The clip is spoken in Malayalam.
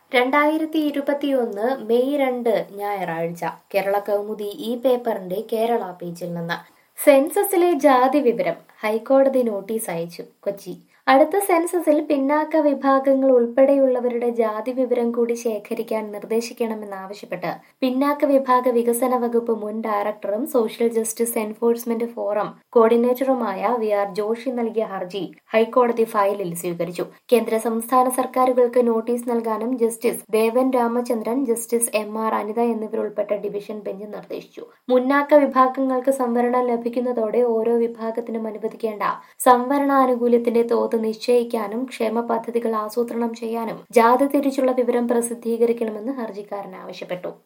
രണ്ടായിരത്തി ഇരുപത്തിയൊന്ന് മെയ് രണ്ട് ഞായറാഴ്ച കേരള കൗമുദി ഈ പേപ്പറിന്റെ കേരള പേജിൽ നിന്ന് സെൻസസിലെ ജാതി വിവരം ഹൈക്കോടതി നോട്ടീസ് അയച്ചു കൊച്ചി അടുത്ത സെൻസസിൽ പിന്നാക്ക വിഭാഗങ്ങൾ ഉൾപ്പെടെയുള്ളവരുടെ ജാതി വിവരം കൂടി ശേഖരിക്കാൻ നിർദ്ദേശിക്കണമെന്നാവശ്യപ്പെട്ട് പിന്നാക്ക വിഭാഗ വികസന വകുപ്പ് മുൻ ഡയറക്ടറും സോഷ്യൽ ജസ്റ്റിസ് എൻഫോഴ്സ്മെന്റ് ഫോറം കോർഡിനേറ്ററുമായ വി ആർ ജോഷി നൽകിയ ഹർജി ഹൈക്കോടതി ഫയലിൽ സ്വീകരിച്ചു കേന്ദ്ര സംസ്ഥാന സർക്കാരുകൾക്ക് നോട്ടീസ് നൽകാനും justice Devan Ramachandran justice M R Anitha എന്നിവരുൾപ്പെട്ട ഡിവിഷൻ ബെഞ്ച് നിർദ്ദേശിച്ചു മുന്നാക്ക വിഭാഗങ്ങൾക്ക് സംവരണം ലഭിക്കുന്നതോടെ ഓരോ വിഭാഗത്തിനും അനുവദിക്കേണ്ട സംവരണാനുകൂല്യത്തിന്റെ തോത് നിശ്ചയിക്കാനും ക്ഷേമ പദ്ധതികൾ ആസൂത്രണം ചെയ്യാനും ജാതി തിരിച്ചുള്ള വിവരം പ്രസിദ്ധീകരിക്കണമെന്ന് ഹർജിക്കാരൻ ആവശ്യപ്പെട്ടു